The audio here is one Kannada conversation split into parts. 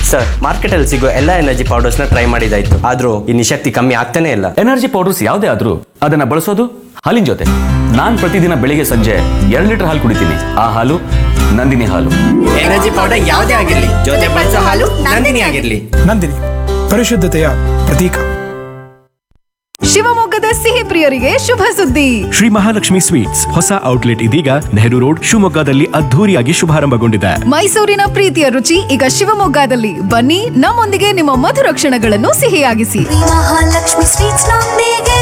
ಸರ್ ಮಾರ್ಕೆಟಲ್ಲಿ ಸಿಗೋ ಎಲ್ಲ ಎನರ್ಜಿ ಪೌಡರ್ಸ್ನ ಟ್ರೈ ಮಾಡಿದಾಯ್ತು ಆದ್ರೂ ಈ ನಿಶಕ್ತಿ ಕಮ್ಮಿ ಆಗ್ತಾನೆ ಇಲ್ಲ ಎನರ್ಜಿ ಪೌಡರ್ಸ್ ಯಾವುದೇ ಆದ್ರೂ ಅದನ್ನ ಬಳಸೋದು ಹಾಲಿನ ಜೊತೆ ನಾನ್ ಪ್ರತಿದಿನ ಬೆಳಿಗ್ಗೆ ಸಂಜೆ ಎರಡು ಲೀಟರ್ ಹಾಲು ಕುಡಿತೀನಿ ಆ ಹಾಲು ನಂದಿನಿ ಹಾಲು ಎನರ್ಜಿ ಪೌಡರ್ ಯಾವುದೇ ಆಗಿರ್ಲಿ ಜೊತೆ ಬಳಸೋ ಹಾಲು ನಂದಿನಿ ಆಗಿರ್ಲಿ ನಂದಿನಿ ಪರಿಶುದ್ಧತೆಯ ಪ್ರತೀಕ ಶಿವಮೊಗ್ಗದ ಸಿಹಿ ಪ್ರಿಯರಿಗೆ ಶುಭ ಸುದ್ದಿ ಶ್ರೀ ಮಹಾಲಕ್ಷ್ಮಿ ಸ್ವೀಟ್ಸ್ ಹೊಸ ಔಟ್ಲೆಟ್ ಇದೀಗ ನೆಹರು ರೋಡ್ ಶಿವಮೊಗ್ಗದಲ್ಲಿ ಅದ್ಧೂರಿಯಾಗಿ ಶುಭಾರಂಭಗೊಂಡಿದೆ ಮೈಸೂರಿನ ಪ್ರೀತಿಯ ರುಚಿ ಈಗ ಶಿವಮೊಗ್ಗದಲ್ಲಿ ಬನ್ನಿ ನಮ್ಮೊಂದಿಗೆ ನಿಮ್ಮ ಮಧುರ ಕ್ಷಣಗಳನ್ನು ಸಿಹಿಯಾಗಿಸಿ ಮಹಾಲಕ್ಷ್ಮಿ ಸ್ವೀಟ್ಸ್ ನೊಂದಿಗೆ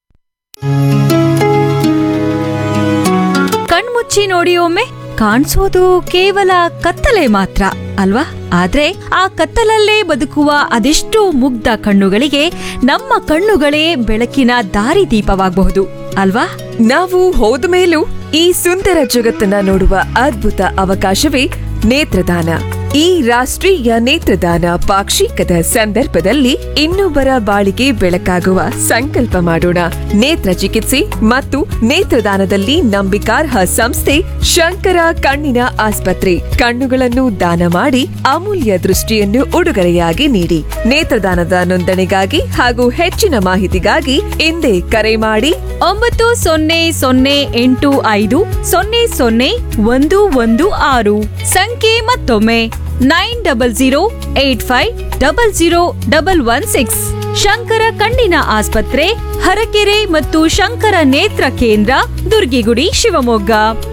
ಕಣ್ಮುಚ್ಚಿ ನೋಡಿ ಒಮ್ಮೆ ಕಾಣಿಸೋದು ಕೇವಲ ಕತ್ತಲೆ ಮಾತ್ರ ಅಲ್ವಾ ಆದ್ರೆ ಆ ಕತ್ತಲಲ್ಲೇ ಬದುಕುವ ಅದೆಷ್ಟೋ ಮುಗ್ಧ ಕಣ್ಣುಗಳಿಗೆ ನಮ್ಮ ಕಣ್ಣುಗಳೇ ಬೆಳಕಿನ ದಾರಿದೀಪವಾಗಬಹುದು ಅಲ್ವಾ ನಾವು ಹೋದ ಮೇಲೂ ಈ ಸುಂದರ ಜಗತ್ತನ್ನ ನೋಡುವ ಅದ್ಭುತ ಅವಕಾಶವೇ ನೇತ್ರದಾನ ಈ ರಾಷ್ಟ್ರೀಯ ನೇತ್ರದಾನ ಪಾಕ್ಷಿಕದ ಸಂದರ್ಭದಲ್ಲಿ ಇನ್ನೊಬ್ಬರ ಬಾಳಿಗೆ ಬೆಳಕಾಗುವ ಸಂಕಲ್ಪ ಮಾಡೋಣ ನೇತ್ರ ಚಿಕಿತ್ಸೆ ಮತ್ತು ನೇತ್ರದಾನದಲ್ಲಿ ನಂಬಿಕಾರ್ಹ ಸಂಸ್ಥೆ ಶಂಕರ ಕಣ್ಣಿನ ಆಸ್ಪತ್ರೆ ಕಣ್ಣುಗಳನ್ನು ದಾನ ಮಾಡಿ ಅಮೂಲ್ಯ ದೃಷ್ಟಿಯನ್ನು ಉಡುಗೊರೆಯಾಗಿ ನೀಡಿ ನೇತ್ರದಾನದ ನೋಂದಣಿಗಾಗಿ ಹಾಗೂ ಹೆಚ್ಚಿನ ಮಾಹಿತಿಗಾಗಿ ಹಿಂದೆ ಕರೆ ಮಾಡಿ ಒಂಬತ್ತು ಸೊನ್ನೆ ಸೊನ್ನೆ ಎಂಟು ಐದು ಸೊನ್ನೆ ಸೊನ್ನೆ ಒಂದು ಒಂದು ಆರು ಸಂಖ್ಯೆ ಮತ್ತೊಮ್ಮೆ nine double zero eight five double zero double one six Shankara ಕಣ್ಣಿನ ಆಸ್ಪತ್ರೆ ಹರಕೆರೆ ಮತ್ತು ಶಂಕರ ನೇತ್ರ ಕೇಂದ್ರ ದುರ್ಗಿಗುಡಿ ಶಿವಮೊಗ್ಗ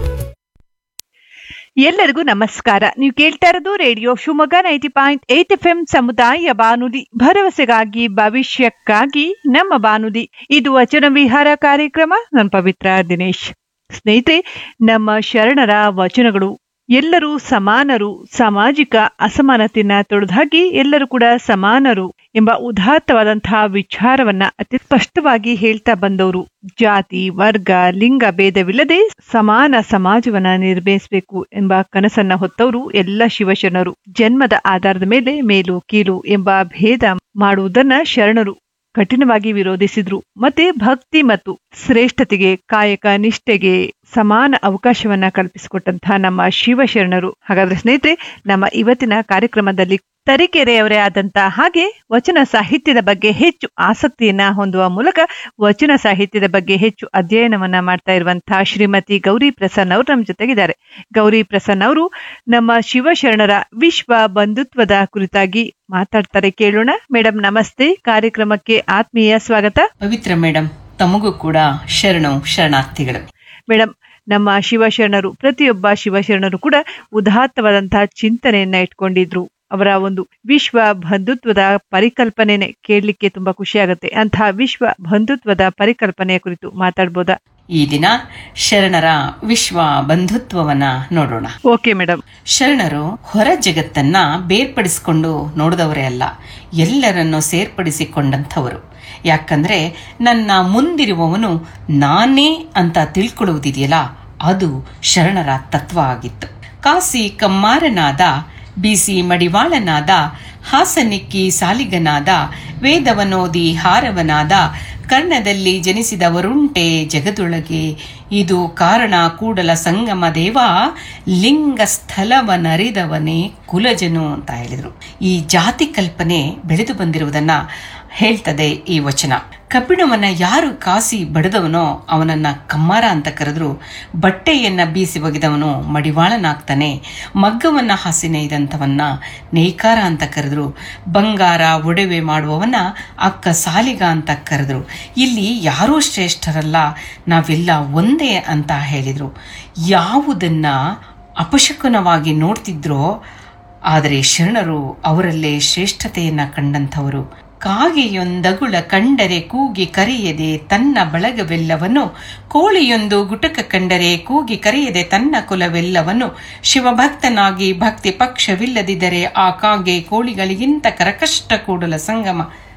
ಎಲ್ಲರಿಗೂ ನಮಸ್ಕಾರ ನೀವು ಕೇಳ್ತಾ ಇರೋದು radio Shivamogga ninety point eight F M ಸಮುದಾಯ ಬಾನುಲಿ ಭರವಸೆಗಾಗಿ ಭವಿಷ್ಯಕ್ಕಾಗಿ ನಮ್ಮ ಬಾನುಲಿ ಇದು ವಚನ ವಿಹಾರ ಕಾರ್ಯಕ್ರಮ ನನ್ನ ಪವಿತ್ರ ದಿನೇಶ್ ಸ್ನೇಹಿತರೆ ನಮ್ಮ ಶರಣರ ವಚನಗಳು ಎಲ್ಲರೂ ಸಮಾನರು ಸಾಮಾಜಿಕ ಅಸಮಾನತೆಯನ್ನ ತೊಡೆದುಹಾಕಿ ಎಲ್ಲರೂ ಕೂಡ ಸಮಾನರು ಎಂಬ ಉದಾತ್ತವಾದಂತಹ ವಿಚಾರವನ್ನ ಅತಿ ಸ್ಪಷ್ಟವಾಗಿ ಹೇಳ್ತಾ ಬಂದವರು ಜಾತಿ ವರ್ಗ ಲಿಂಗ ಭೇದವಿಲ್ಲದೆ ಸಮಾನ ಸಮಾಜವನ್ನ ನಿರ್ಮಿಸಬೇಕು ಎಂಬ ಕನಸನ್ನ ಹೊತ್ತವರು ಎಲ್ಲ ಶಿವಶರಣರು ಜನ್ಮದ ಆಧಾರದ ಮೇಲೆ ಮೇಲು ಕೀಳು ಎಂಬ ಭೇದ ಮಾಡುವುದನ್ನ ಶರಣರು ಕಠಿಣವಾಗಿ ವಿರೋಧಿಸಿದ್ರು ಮತ್ತೆ ಭಕ್ತಿ ಮತ್ತು ಶ್ರೇಷ್ಠತೆಗೆ ಕಾಯಕ ನಿಷ್ಠೆಗೆ ಸಮಾನ ಅವಕಾಶವನ್ನ ಕಲ್ಪಿಸಿಕೊಟ್ಟಂತಹ ನಮ್ಮ ಶಿವಶರಣರು ಹಾಗಾದ್ರೆ ಸ್ನೇಹಿತರೆ ನಮ್ಮ ಇವತ್ತಿನ ಕಾರ್ಯಕ್ರಮದಲ್ಲಿ ತರೀಕೆರೆಯವರೇ ಆದಂತಹ ಹಾಗೆ ವಚನ ಸಾಹಿತ್ಯದ ಬಗ್ಗೆ ಹೆಚ್ಚು ಆಸಕ್ತಿಯನ್ನ ಹೊಂದುವ ಮೂಲಕ ವಚನ ಸಾಹಿತ್ಯದ ಬಗ್ಗೆ ಹೆಚ್ಚು ಅಧ್ಯಯನವನ್ನ ಮಾಡ್ತಾ ಇರುವಂತಹ ಶ್ರೀಮತಿ ಗೌರಿ ಪ್ರಸನ್ನ ಅವರು ನಮ್ಮ ಜೊತೆಗಿದ್ದಾರೆ ಗೌರಿ ಪ್ರಸನ್ನ ಅವರು ನಮ್ಮ ಶಿವಶರಣರ ವಿಶ್ವ ಬಂಧುತ್ವದ ಕುರಿತಾಗಿ ಮಾತಾಡ್ತಾರೆ ಕೇಳೋಣ ಮೇಡಮ್ ನಮಸ್ತೆ ಕಾರ್ಯಕ್ರಮಕ್ಕೆ ಆತ್ಮೀಯ ಸ್ವಾಗತ ಪವಿತ್ರ ಮೇಡಮ್ ತಮಗೂ ಕೂಡ ಶರಣು ಶರಣಾರ್ಥಿಗಳು ಮೇಡಮ್ ನಮ್ಮ ಶಿವಶರಣರು ಪ್ರತಿಯೊಬ್ಬ ಶಿವಶರಣರು ಕೂಡ ಉದಾತ್ತವಾದಂತಹ ಚಿಂತನೆಯನ್ನ ಇಟ್ಕೊಂಡಿದ್ರು ಅವರ ಒಂದು ವಿಶ್ವ ಬಂಧುತ್ವದ ಪರಿಕಲ್ಪನೆನೆ ಕೇಳಲಿಕ್ಕೆ ತುಂಬಾ ಖುಷಿ ಆಗುತ್ತೆ ಅಂತಹ ವಿಶ್ವ ಬಂಧುತ್ವದ ಪರಿಕಲ್ಪನೆಯ ಕುರಿತು ಮಾತಾಡ್ಬೋದಾ ಈ ದಿನ ಶರಣರ ವಿಶ್ವ ಬಂಧುತ್ವವನ್ನ ನೋಡೋಣ ಓಕೆ ಮೇಡಮ್ ಶರಣರು ಹೊರ ಜಗತ್ತನ್ನ ಬೇರ್ಪಡಿಸಿಕೊಂಡು ನೋಡಿದವರೇ ಅಲ್ಲ ಎಲ್ಲರನ್ನು ಸೇರ್ಪಡಿಸಿಕೊಂಡಂಥವರು ಯಾಕಂದ್ರೆ ನನ್ನ ಮುಂದಿರುವವನು ನಾನೇ ಅಂತ ತಿಳ್ಕೊಳ್ಳುವುದಿದೆಯಲ್ಲ ಅದು ಶರಣರ ತತ್ವ ಆಗಿತ್ತು ಕಾಸಿ ಕಮ್ಮಾರನಾದ ಬಿಸಿ ಮಡಿವಾಳನಾದ ಹಾಸನಿಕ್ಕಿ ಸಾಲಿಗನಾದ ವೇದವನೋದಿ ಹಾರವನಾದ ಕರ್ಣದಲ್ಲಿ ಜನಿಸಿದವರುಂಟೆ ಜಗದೊಳಗೆ ಇದು ಕಾರಣ ಕೂಡಲ ಸಂಗಮ ದೇವ ಲಿಂಗ ಸ್ಥಳವನರಿದವನೇ ಕುಲಜನು ಅಂತ ಹೇಳಿದರು ಈ ಜಾತಿ ಕಲ್ಪನೆ ಬೆಳೆದು ಬಂದಿರುವುದನ್ನ ಹೇಳ್ತದೆ ಈ ವಚನ ಕಬ್ಬಿಣವನ್ನ ಯಾರು ಕಾಸಿ ಬಡದವನೋ ಅವನನ್ನ ಕಮ್ಮಾರ ಅಂತ ಕರೆದ್ರು ಬಟ್ಟೆಯನ್ನ ಬೀಸಿ ಒಗೆದವನು ಮಡಿವಾಳನಾಗ್ತಾನೆ ಮಗ್ಗವನ್ನ ಹಾಸಿ ನೇಯ್ದಂಥವನ್ನ ನೇಕಾರ ಅಂತ ಕರೆದ್ರು ಬಂಗಾರ ಒಡವೆ ಮಾಡುವವನ ಅಕ್ಕ ಸಾಲಿಗ ಅಂತ ಕರೆದ್ರು ಇಲ್ಲಿ ಯಾರೂ ಶ್ರೇಷ್ಠರಲ್ಲ ನಾವೆಲ್ಲ ಒಂದೇ ಅಂತ ಹೇಳಿದ್ರು ಯಾವುದನ್ನ ಅಪಶಕುನವಾಗಿ ನೋಡ್ತಿದ್ರೋ ಆದರೆ ಶರಣರು ಅವರಲ್ಲೇ ಶ್ರೇಷ್ಠತೆಯನ್ನ ಕಂಡಂಥವರು ಕಾಗೆಯೊಂದಗುಳ ಕಂಡರೆ ಕೂಗಿ ಕರೆಯದೆ ತನ್ನ ಬಳಗವೆಲ್ಲವನ್ನು ಕೋಳಿಯೊಂದು ಗುಟಕ ಕಂಡರೆ ಕೂಗಿ ಕರೆಯದೆ ತನ್ನ ಕುಲವೆಲ್ಲವನ್ನು ಶಿವಭಕ್ತನಾಗಿ ಭಕ್ತಿ ಪಕ್ಷವಿಲ್ಲದಿದ್ದರೆ ಆ ಕಾಗೆ ಕೋಳಿಗಳಿಗಿಂತ ಕರಕಷ್ಟ ಕೂಡಲ ಸಂಗಮ